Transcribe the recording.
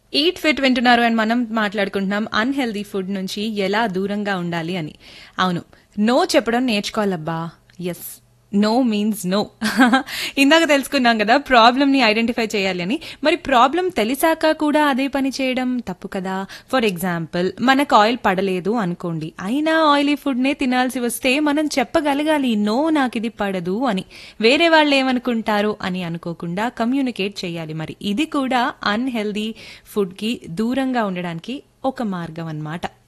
eat fit వింటున్నారు అని మనం మాట్లాడుకుంటున్నాం అన్హెల్దీ ఫుడ్ నుంచి ఎలా దూరంగా ఉండాలి అని అవును నో చెప్పడం నేర్చుకోవాలబ్బా ఎస్ నో మీన్స్ నో ఇందాక తెలుసుకున్నాం కదా ప్రాబ్లమ్ ని ఐడెంటిఫై చేయాలి అని మరి ప్రాబ్లం తెలిసాక కూడా అదే పని చేయడం తప్పు కదా ఫర్ ఎగ్జాంపుల్ మనకు ఆయిల్ పడలేదు అనుకోండి అయినా ఆయిలీ ఫుడ్ నే తినాల్సి వస్తే మనం చెప్పగలగాలి నో నాకు ఇది పడదు అని వేరే వాళ్ళు ఏమనుకుంటారు అని అనుకోకుండా కమ్యూనికేట్ చేయాలి మరి ఇది కూడా అన్హెల్దీ ఫుడ్ కి దూరంగా ఉండడానికి ఒక మార్గం అన్నమాట